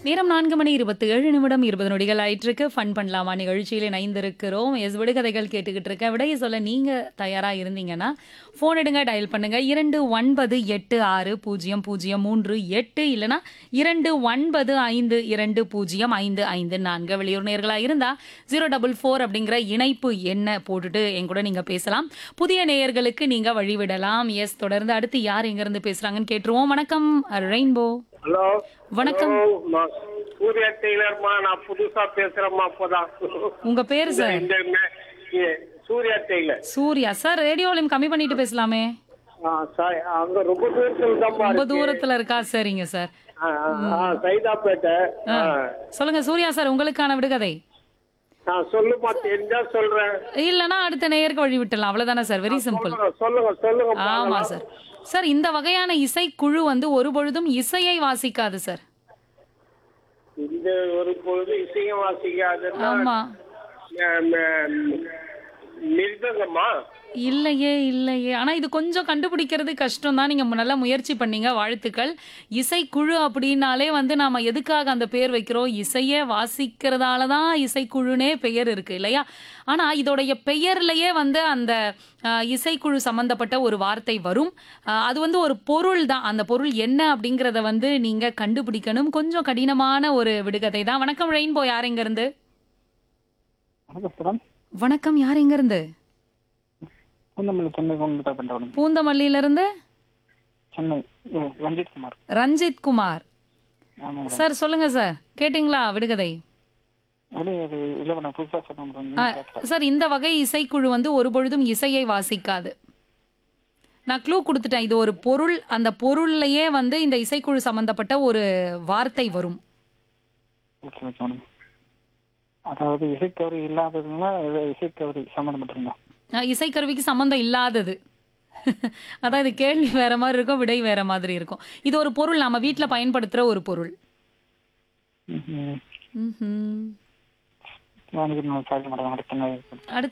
நேரம் நான்கு மணி இருபத்தி ஏழு நிமிடம் இருபது நொடிகள் ஆயிட்டிருக்கு ஃபன் பண்ணலாமா நிகழ்ச்சியில் இணைந்திருக்கிறோம் எஸ் விடுகதைகள் கேட்டுக்கிட்டு இருக்கேன் விடையை சொல்ல நீங்க தயாரா இருந்தீங்கன்னா ஃபோன் எடுங்க டயல் பண்ணுங்க இரண்டு ஒன்பது எட்டு ஆறு பூஜ்ஜியம் பூஜ்ஜியம் மூன்று எட்டு இல்லைனா இரண்டு ஒன்பது ஐந்து இரண்டு பூஜ்ஜியம் ஐந்து ஐந்து நான்கு வெளியூர் நேர்களாக இருந்தா ஜீரோ டபுள் ஃபோர் அப்படிங்கிற இணைப்பு எண்ணை போட்டுட்டு என் கூட நீங்க பேசலாம் புதிய நேயர்களுக்கு நீங்க வழிவிடலாம் எஸ் தொடர்ந்து அடுத்து யார் எங்க இருந்து பேசுறாங்கன்னு கேட்டுருவோம் வணக்கம் ரெயின்போ ஹலோ வணக்கம் ஹலோ, நான் சூர்யா டெய்லர்மா நான் புதுசா பேசுறேம்மா அப்பதான் உங்க பேரு சார் இந்த மே- ஏ, Surya tailor Surya sir radio volume கம்மி பண்ணிட்டு பேசலாமே ஆ, சாய், அங்க ரொம்ப தூரத்துல தான் ரொம்ப தூரத்துல இருக்கா சரிங்க சார் சைதாப்பேட்டை ஆ. சொல்லுங்க சூர்யா சார் உங்களுக்கான விடுகதை நான் சொல்லுமா தெரிஞ்சா சொல்றேன் இல்லனா அடுத்த நேயருக்கு வழி விட்டுலாம் அவ்வளவுதானே சார் வெரி சிம்பிள் சொல்லுங்க, சொல்லுங்க சொல்லுங்க ஆமா பார்க்கலாம். சார் சார் இந்த வகையான இசைக்குழு வந்து ஒரு பொழுதும் இசையை வாசிக்காது சார் இந்த ஒரு பொழுது இசையும் வாசிக்காதுன்னா ஆமா ம- ம- மிருதங்கம்மா இல்லையே இல்லையே ஆனா இது கொஞ்சம் கண்டுபிடிக்கிறது கஷ்டம் தான் நீங்க நல்லா முயற்சி பண்ணீங்க வாழ்த்துக்கள் இசைக்குழு அப்படின்னாலே வந்து நாம எதுக்காக அந்த பேர் வைக்கிறோம் இசையே வாசிக்கிறதால தான் இசைக்குழுனே பெயர் இருக்கு இல்லையா ஆனா இதோடைய பெயர்லயே வந்து அந்த அஹ், இசைக்குழு சம்பந்தப்பட்ட ஒரு வார்த்தை வரும் அஹ், அது வந்து ஒரு பொருள் தான் அந்த பொருள் என்ன அப்படிங்கறத வந்து நீங்க கண்டுபிடிக்கணும் கொஞ்சம் கடினமான ஒரு விடுகதை தான் வணக்கம் ரெயின்போ யார் எங்க இருந்து வணக்கம் மேடம் வணக்கம் யார் எங்க இருந்து பூந்தமல்லி சென்னை கொண்டு பண்ணுறோம் பூந்தமல்லியில இருந்து சென்னை ஓ, ரஞ்சித் குமார் ரஞ்சித் குமார் ஆமாம் மேடம் சார் சொல்லுங்க சார் கேட்டிங்களா விடுகதை அப்படியே அது இல்லை மேடம் புதுசாக சொல்ல ஆ, மேடம் சார் இந்த வகை இசைக்குழு வந்து ஒரு பொழுதும் இசையை வாசிக்காது நான் க்ளூ கொடுத்துட்டேன் இது ஒரு பொருள் அந்த பொருள்லயே வந்து இந்த இசைக்குழு சம்பந்தப்பட்ட ஒரு வார்த்தை வரும் ஓகே ஓகே மேடம் அதாவது இசைக்கவரி இல்லாததுங்களா இல்லை இசைக்கவரி சம்மந்தப்பட்டிருந்தா ஆ, இசைக்கருவிக்கு சம்பந்தம் இல்லாதது அதான் இது கேள்வி வேற மாதிரி இருக்கும் விடை வேற மாதிரி இருக்கும் இது ஒரு பொருள் நம்ம வீட்ல பயன்படுத்துற ஒரு பொருள் ம் ம்ஹும். சாரி மேடம் அடுத்த அடுத்த